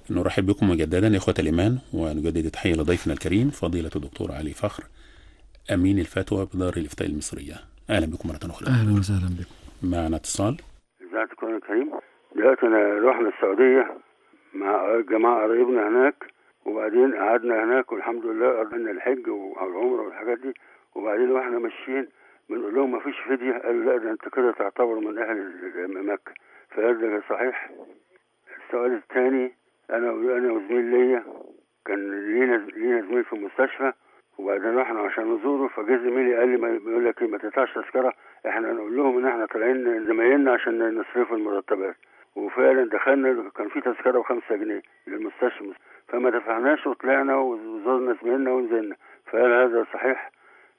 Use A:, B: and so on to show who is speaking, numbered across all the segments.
A: نرحب بكم مجددا إخوة الإيمان ونجدد التحية لضيفنا الكريم فضيلة الدكتور علي فخر أمين الفتوى بدار الإفتاء المصرية أهلا بكم مرة أخرى
B: اهلا وسهلا بكم
A: معنا اتصال
C: ازيك تكون يا كريم دلوقتي انا رحنا السعوديه مع جماعه قرايبنا هناك وبعدين قعدنا هناك والحمد لله قضينا الحج والعمره والحاجات دي وبعدين واحنا ماشيين بنقول لهم ما فيش فديه قالوا لا ده انت كده تعتبر من اهل ال- مكه فقال ده صحيح السؤال الثاني انا انا وزميل ليا كان لينا لينا زميل في المستشفى وبعدين رحنا عشان نزوره فجه زميلي قال لي ما بيقول لك ايه ما تدفعش تذكره احنا نقول لهم ان احنا طالعين زمايلنا عشان نصرفوا المرتبات وفعلا دخلنا كان في تذكره بخمسة جنيه للمستشفى فما دفعناش وطلعنا وزرنا زميلنا ونزلنا فهل هذا صحيح؟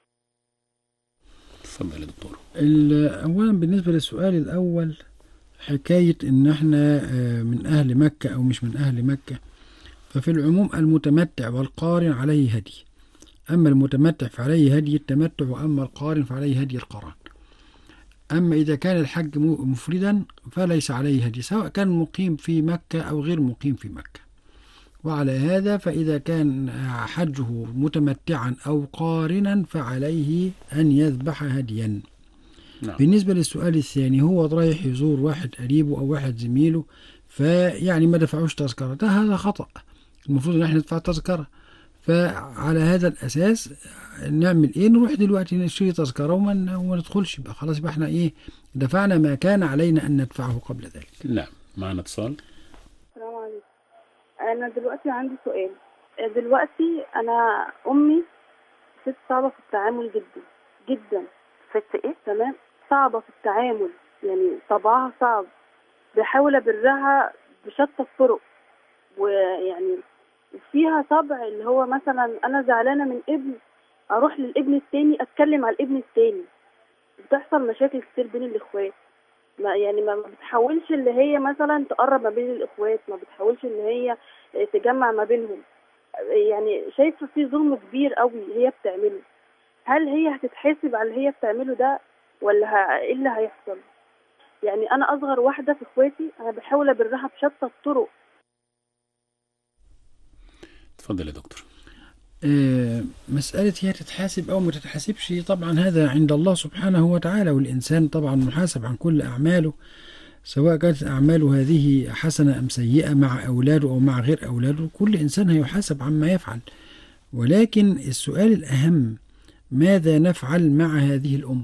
A: اتفضل يا دكتور
B: ال- اولا بالنسبه للسؤال الاول حكايه ان احنا آه، من اهل مكه او مش من اهل مكه ففي العموم المتمتع والقارن عليه هدي اما المتمتع فعليه هدي التمتع واما القارن فعليه هدي القران اما اذا كان الحج م- مفردا فليس عليه هدي سواء كان مقيم في مكه او غير مقيم في مكه وعلى هذا فإذا كان حجه متمتعا أو قارنا فعليه أن يذبح هديا
A: نعم
B: بالنسبة للسؤال الثاني هو رايح يزور واحد قريبه أو واحد زميله فيعني ما دفعوش تذكرة ده هذا خطأ المفروض ان احنا ندفع تذكرة فعلى هذا الأساس نعمل ايه نروح دلوقتي نشتري تذكرة وما ن- وما ندخلش يبقى خلاص يبقى احنا ايه دفعنا ما كان علينا أن ندفعه قبل ذلك
A: نعم معنا اتصال
D: السلام عليكم انا دلوقتي عندي سؤال دلوقتي انا امي ست صعبه في التعامل جدا جدا
E: ست ايه؟
D: تمام صعبه في التعامل يعني طبعها صعب بحاول ابرها بشتى الطرق ويعني فيها طبع اللي هو مثلا انا زعلانه من ابن اروح للابن التاني اتكلم على الابن التاني بتحصل مشاكل كتير بين الاخوات ما يعني ما ما بتحاولش اللي هي مثلا تقرب ما بين الاخوات ما بتحاولش اللي هي تجمع ما بينهم يعني شايفه في ظلم كبير قوي هي بتعمله هل هي هتتحاسب على اللي هي بتعمله ده ولا ه- ايه اللي هيحصل يعني انا اصغر واحده في اخواتي انا بحاول ابرها بشتى الطرق
A: اتفضل يا دكتور
B: آه، مسألة هي تتحاسب أو ما تتحاسبش طبعا هذا عند الله سبحانه وتعالى والإنسان طبعا محاسب عن كل أعماله سواء كانت أعماله هذه حسنة أم سيئة مع أولاده أو مع غير أولاده كل إنسان هيحاسب عما يفعل ولكن السؤال الأهم ماذا نفعل مع هذه الأمة